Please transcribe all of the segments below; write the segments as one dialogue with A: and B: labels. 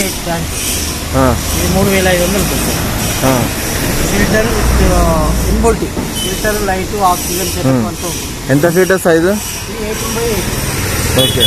A: Eight tank
B: ఆ,
A: ఇది మూడు వేల ఐదు వందలు ఉంటుంది
B: ఆ,
A: filter inbuilt filter light oxygen setup
B: Hmm.
A: అంతా ఉంటుంది
B: ఎంత ఫీటర్ సైజు
A: ఇది eighteen by eight
B: okay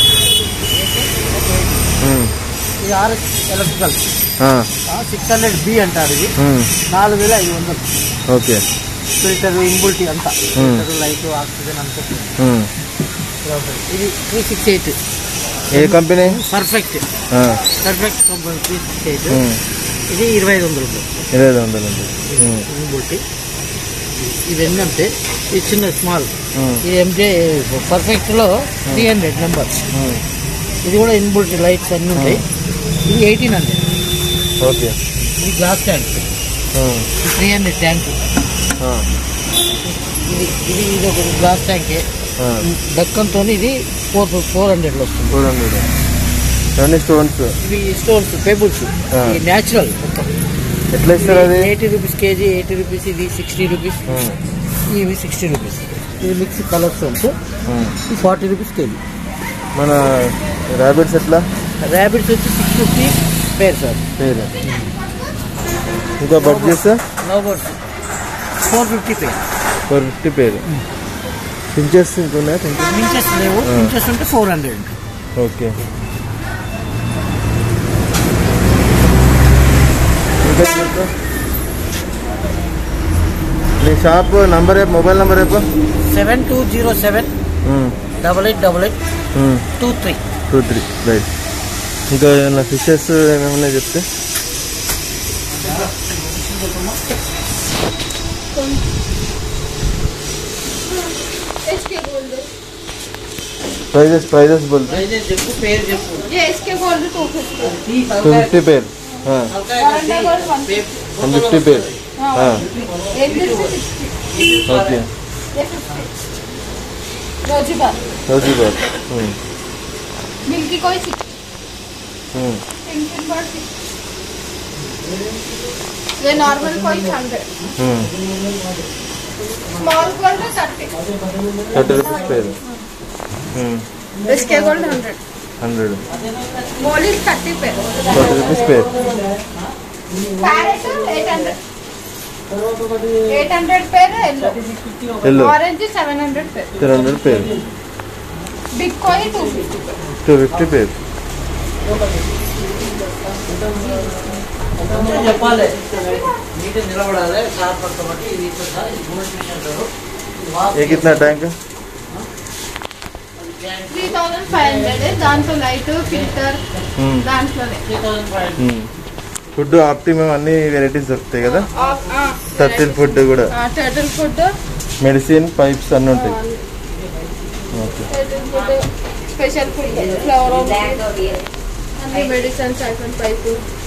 B: um,
A: ఇది ఆర్ఎస్ ఎలక్ట్రికల్
B: ఆ,
A: సిక్స్ హండ్రెడ్ బి అంటారు ఇది
B: ఉమ్,
A: నాలుగు వేల ఐదు వందలు
B: ఓకే
A: ఫిల్టర్ ఇన్బుల్టీ అంతా
B: Hmm.
A: ఫిల్టర్ లైట్ ఆక్సిజన్ అంతా
B: ఉమ్.
A: ఇలా ఉంటుంది. ఇది త్రీ సిక్స్ ఎయిట్
B: ఏ కంపెనీ
A: పర్ఫెక్ట్
B: ఆ,
A: perfect company three six eight
B: um,
A: ఇది ఇరవై ఐదు వందలు
B: ఇరవై ఐదు వందలు ఉంది ఉమ్,
A: ఇన్బుల్టీ ఇది ఏంటంటే ఇది చిన్న స్మాల్
B: ఉమ్,
A: ఇది ఎంజే పర్ఫెక్ట్లో త్రీ హండ్రెడ్ నెంబర్
B: ఉమ్,
A: ఇది కూడా ఇన్బుల్టీ లైట్స్ అన్నీ ఉంటాయి ఇది ఎయిటీన్ హండ్రెడ్
B: ఓకే
A: ఇది గ్లాస్ ట్యాంక్
B: ఉమ్,
A: ఇది త్రీ హండ్రెడ్ ట్యాంక్
B: ఆ,
A: ఇది ఇది ఇది ఒక గ్లాస్ ట్యాంకే
B: ఆ,
A: దక్కంతో ఇది ఫోర్ ఫోర్ హండ్రెడ్లో వస్తుంది
B: ఫోర్ హండ్రెడ్ ఇవన్నీ స్టోన్స్
A: ఇవి స్టోన్స్ పేబుల్స్
B: ఆ.
A: ఇది న్యాచురల్ మొత్తం
B: ఎట్లా ఇస్తారు అది
A: eighty rupees KG eighty rupees ఇది సిక్స్టీ రూపీస్
B: ఉమ్,
A: ఇవి సిక్స్టీ రూపీస్ ఇది మిక్స్ కలర్ స్టోన్స్
B: ఉమ్.
A: ఇది ఫార్టీ రూపీస్ కేజీ
B: మన ర్యాబిట్స్ ఎట్లా
A: ర్యాబిట్స్ వచ్చి six fifty pair sir
B: pair ఇంకా budgies
A: lovebirds four fifty pair
B: four fifty pair finches ఇంకున్నాయా finches
A: inches లేవు
B: ఆ.
A: ఇంచెస్ ఉంటే ఫోర్ హండ్రెడ్
B: ఓకే ఇంకా చెప్పు నీ షాప్ నంబర్ చెప్పు మొబైల్ నంబర్ చెప్పు
A: seven two zero seven double eight double eight two three
B: two three right ఇంకా ఏమైనా ఫిషెస్ ఏమైనా చెప్తే
C: एसके गोल्ड
B: ప్రైజెస్ ప్రైజెస్ బోల్
A: ప్రైజెస్ చెప్పు పేరు చెప్పు
C: ये SK gold two fifty
B: two fifty pair one fifty pair okay
C: rosy barb
B: rosy barb
C: milky कोई सिक्स बार ये नॉर्मल कोई hundred small gold thirty
B: thirty rupees pair
C: SK gold hundred
B: hundred
C: mollies thirty पे
B: forty rupees pair
C: parrot eight hundred eight hundred pair yellow
B: yellow
C: orange seven hundred pair
B: three hundred pair
C: big कोई two fifty
B: two fifty pair
A: కొంచెం చెప్పాలి neat నిలబడాలి sir పడతామంటే ఇది ఇట్లా ఇది gold goldfish అంటారు ఇది వాక్
B: ఏ కిतना tank
C: three thousand five hundred దాంట్లో లైట్ ఫిల్టర్ దాంట్లోనే
A: three thousand five
B: food optimum అన్ని వెరైటీస్ దొరుకుతాయి కదా టర్టిల్ ఫుడ్ కూడా
C: టర్టిల్ ఫుడ్
B: మెడిసిన్ పైప్స్ అన్నీ ఉంటాయి okay
C: turtle food special food flower అన్ని మెడిసిన్స్ ఐఫోన్ పైపు